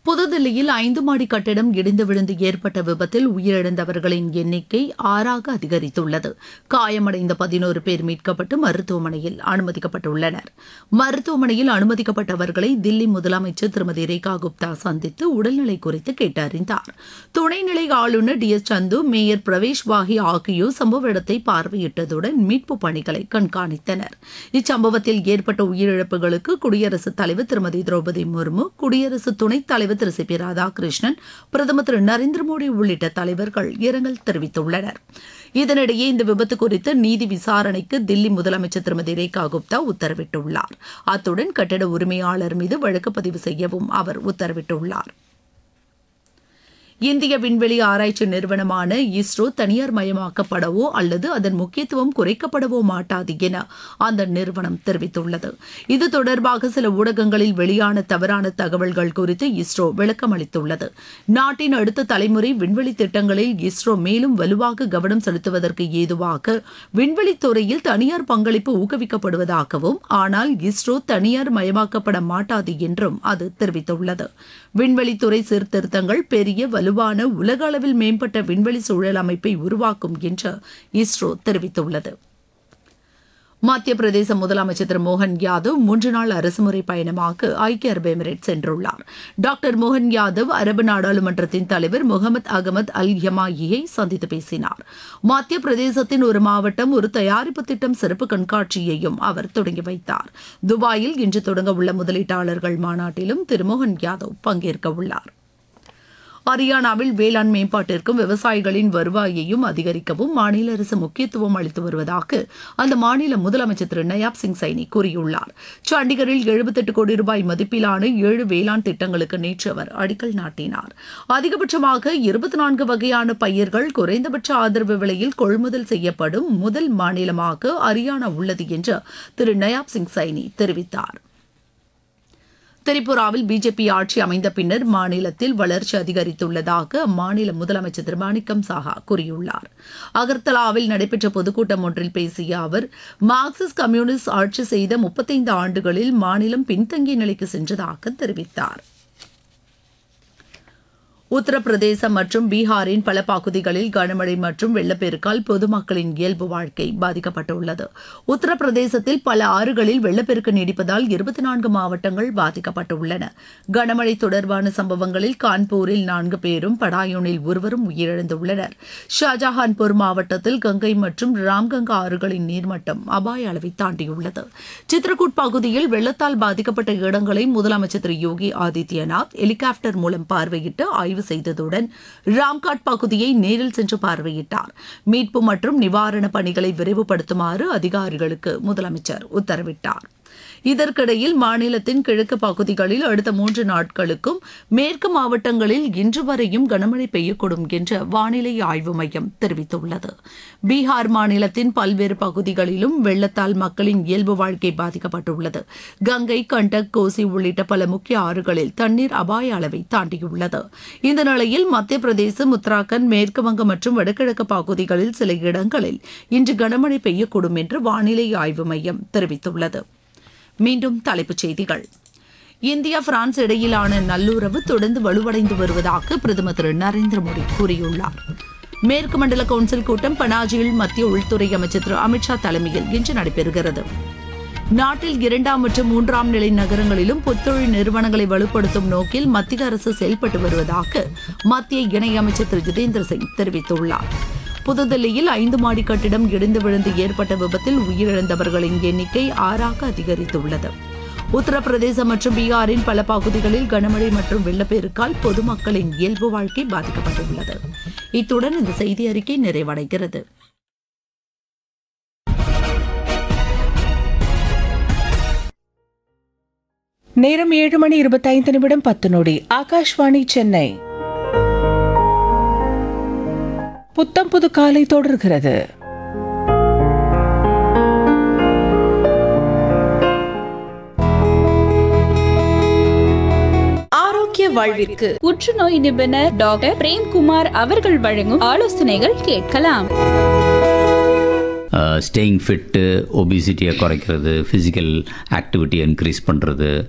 புதுதில்லியில் ஐந்து மாடி கட்டிடம் இடிந்து விழுந்து ஏற்பட்ட விபத்தில் உயிரிழந்தவர்களின் எண்ணிக்கை ஆறாக அதிகரித்துள்ளது காயமடைந்த பதினோரு பேர் மீட்கப்பட்டு மருத்துவமனையில் அனுமதிக்கப்பட்டுள்ளனர் மருத்துவமனையில் அனுமதிக்கப்பட்டவர்களை தில்லி முதலமைச்சர் திருமதி ரேகா குப்தா சந்தித்து உடல்நிலை குறித்து கேட்டறிந்தார் துணைநிலை ஆளுநர் T S Sandhu mayor Pravesh Wahi ஆகியோர் சம்பவ இடத்தை பார்வையிட்டதுடன் மீட்பு பணிகளை கண்காணித்தனர் இச்சம்பவத்தில் ஏற்பட்ட உயிரிழப்புகளுக்கு குடியரசுத் தலைவர் திருமதி திரௌபதி முர்மு குடியரசு துணைத் தலைவர் திரு சி பி ராதாகிருஷ்ணன் பிரதமர் திரு நரேந்திர மோடி உள்ளிட்ட தலைவர்கள் இரங்கல் தெரிவித்துள்ளனர் இதனிடையே இந்த விபத்து குறித்து நீதி விசாரணைக்கு தில்லி முதலமைச்சர் திருமதி ரேகா குப்தா உத்தரவிட்டுள்ளார் அத்துடன் கட்டட உரிமையாளர் மீது வழக்கு பதிவு செய்யவும் அவர் உத்தரவிட்டுள்ளார் இந்திய விண்வெளி ஆராய்ச்சி நிறுவனமான இஸ்ரோ தனியார் மயமாக்கப்படவோ அல்லது அதன் முக்கியத்துவம் குறைக்கப்படவோ மாட்டாது என அந்த நிறுவனம் தெரிவித்துள்ளது இது தொடர்பாக சில ஊடகங்களில் வெளியான தவறான தகவல்கள் குறித்து இஸ்ரோ விளக்கம் அளித்துள்ளது நாட்டின் அடுத்த தலைமுறை விண்வெளி திட்டங்களில் இஸ்ரோ மேலும் வலுவாக கவனம் செலுத்துவதற்கு ஏதுவாக விண்வெளித் துறையில் தனியார் பங்களிப்பு ஊக்குவிக்கப்படுவதாகவும் ஆனால் இஸ்ரோ தனியார் மயமாக்கப்பட மாட்டாது என்றும் அது தெரிவித்துள்ளது விண்வெளித்துறை சீர்திருத்தங்கள் பெரிய வலுவான உலக அளவில் மேம்பட்ட விண்வெளி சூழல் அமைப்பை உருவாக்கும் என்று இஸ்ரோ தெரிவித்துள்ளது மத்திய பிரதேச முதலமைச்சர் திரு மோகன் யாதவ் மூன்று நாள் அரசுமுறை பயணமாக ஐக்கிய அரபு எமிரேட் சென்றுள்ளார் டாக்டர் மோகன் யாதவ் அரபு நாடாளுமன்றத்தின் தலைவர் முகமது அகமது அல் யமாயியை சந்தித்து பேசினார் மத்திய பிரதேசத்தின் ஒரு மாவட்டம் ஒரு தயாரிப்பு திட்டம் சிறப்பு கண்காட்சியையும் அவர் தொடங்கி வைத்தார் துபாயில் இன்று தொடங்க உள்ள முதலீட்டாளர்கள் மாநாட்டிலும் திரு மோகன் யாதவ் பங்கேற்க உள்ளார் ஹரியானாவில் வேளாண் மேம்பாட்டிற்கும் விவசாயிகளின் வருவாயையும் அதிகரிக்கவும் மாநில அரசு முக்கியத்துவம் அளித்து வருவதாக அந்த மாநில முதலமைச்சர் திரு நயாப் சிங் சைனி கூறியுள்ளார் சண்டிகரில் எழுபத்தெட்டு கோடி ரூபாய் மதிப்பிலான ஏழு வேளாண் திட்டங்களுக்கு நேற்று அவர் அடிக்கல் நாட்டினார் அதிகபட்சமாக இருபத்தி நான்கு வகையான பயிர்கள் குறைந்தபட்ச ஆதரவு விலையில் கொள்முதல் செய்யப்படும் முதல் மாநிலமாக ஹரியானா உள்ளது என்று திரு நயாப் சிங் சைனி தெரிவித்தார் திரிபுராவில் பிஜேபி ஆட்சி அமைந்த பின்னர் மாநிலத்தில் வளர்ச்சி அதிகரித்துள்ளதாக அம்மாநில முதலமைச்சர் திரு மாணிக்கம் சாஹா கூறியுள்ளார் அகர்தலாவில் நடைபெற்ற பொதுக்கூட்டம் ஒன்றில் பேசிய அவர் மார்க்சிஸ்ட் கம்யூனிஸ்ட் ஆட்சி செய்த முப்பத்தைந்து ஆண்டுகளில் மாநிலம் பின்தங்கிய நிலைக்கு சென்றதாக தெரிவித்தார் உத்தரப்பிரதேசம் மற்றும் பீகாரின் பல பகுதிகளில் கனமழை மற்றும் வெள்ளப்பெருக்கால் பொதுமக்களின் இயல்பு வாழ்க்கை பாதிக்கப்பட்டுள்ளது உத்தரப்பிரதேசத்தில் பல ஆறுகளில் வெள்ளப்பெருக்கு நீடிப்பதால் இருபத்தி நான்கு மாவட்டங்கள் பாதிக்கப்பட்டுள்ளன கனமழை தொடர்பான சம்பவங்களில் கான்பூரில் நான்கு பேரும் படாயூனில் ஒருவரும் உயிரிழந்துள்ளனர் ஷாஜஹான்பூர் மாவட்டத்தில் கங்கை மற்றும் ராம்கங்கா ஆறுகளின் நீர்மட்டம் அபாய அளவை தாண்டியுள்ளது சித்ரகூட் பகுதியில் வெள்ளத்தால் பாதிக்கப்பட்ட இடங்களை முதலமைச்சர் திரு யோகி ஆதித்யநாத் ஹெலிகாப்டர் மூலம் பார்வையிட்டு ஆய்வு செய்ததுடன் ராம்காட் பகுதியை நேரில் சென்று பார்வையிட்டார் மீட்பு மற்றும் நிவாரணப் பணிகளை விரைவுபடுத்துமாறு அதிகாரிகளுக்கு முதலமைச்சர் உத்தரவிட்டார் இதற்கிடையில் மாநிலத்தின் கிழக்கு பகுதிகளில் அடுத்த மூன்று நாட்களுக்கும் மேற்கு மாவட்டங்களில் இன்று வரையும் கனமழை பெய்யக்கூடும் என்று வானிலை ஆய்வு மையம் தெரிவித்துள்ளது பீகார் மாநிலத்தின் பல்வேறு பகுதிகளிலும் வெள்ளத்தால் மக்களின் இயல்பு வாழ்க்கை பாதிக்கப்பட்டுள்ளது கங்கை கண்டக் கோசி உள்ளிட்ட பல முக்கிய ஆறுகளில் தண்ணீர் அபாய அளவை தாண்டியுள்ளது இந்த நிலையில் மத்திய பிரதேசம் உத்தராகண்ட் மேற்கு வங்கம் மற்றும் வடகிழக்கு பகுதிகளில் சில இடங்களில் இன்று கனமழை பெய்யக்கூடும் என்று வானிலை ஆய்வு மையம் தெரிவித்துள்ளது மீண்டும் தலைப்புச் செய்திகள் இந்தியா பிரான்ஸ் இடையிலான நல்லுறவு தொடர்ந்து வலுவடைந்து வருவதாக பிரதமர் திரு நரேந்திர மோடி கூறியுள்ளார் மேற்கு மண்டல கவுன்சில் கூட்டம் பனாஜியில் மத்திய உள்துறை அமைச்சர் திரு அமித்ஷா தலைமையில் இன்று நடைபெறுகிறது நாட்டில் இரண்டாம் மற்றும் மூன்றாம் நிலை நகரங்களிலும் புத்தொழில் நிறுவனங்களை வலுப்படுத்தும் நோக்கில் மத்திய அரசு செயல்பட்டு வருவதாக மத்திய இணையமைச்சர் திரு ஜிதேந்திர சிங் தெரிவித்துள்ளார் புதுதில்லியில் ஐந்து மாடி கட்டிடம் இடிந்து விழுந்து ஏற்பட்ட விபத்தில் உயிரிழந்தவர்களின் எண்ணிக்கை ஆறாக அதிகரித்துள்ளது உத்தரப்பிரதேசம் மற்றும் பீகாரின் பல பகுதிகளில் கனமழை மற்றும் வெள்ளப்பெருக்கால் பொதுமக்களின் இயல்பு வாழ்க்கை பாதிக்கப்பட்டுள்ளது இத்துடன் இந்த செய்தி அறிக்கை நிறைவடைகிறது நேரம் ஏழு மணி இருபத்தைந்து நிமிடம் பத்து நொடி ஆகாஷ்வாணி சென்னை புத்தம் புது காலை தொடர்கிறது ஆரோக்கிய வாழ்விற்கு புற்றுநோய் நிபுணர் டாக்டர் பிரேம்குமார் அவர்கள் வழங்கும் ஆலோசனைகள் கேட்கலாம் ஸ்டேயிங் ஃபிட்டு ஒபிசிட்டியை குறைக்கிறது ஃபிசிக்கல் ஆக்டிவிட்டியை இன்க்ரீஸ் பண்ணுறது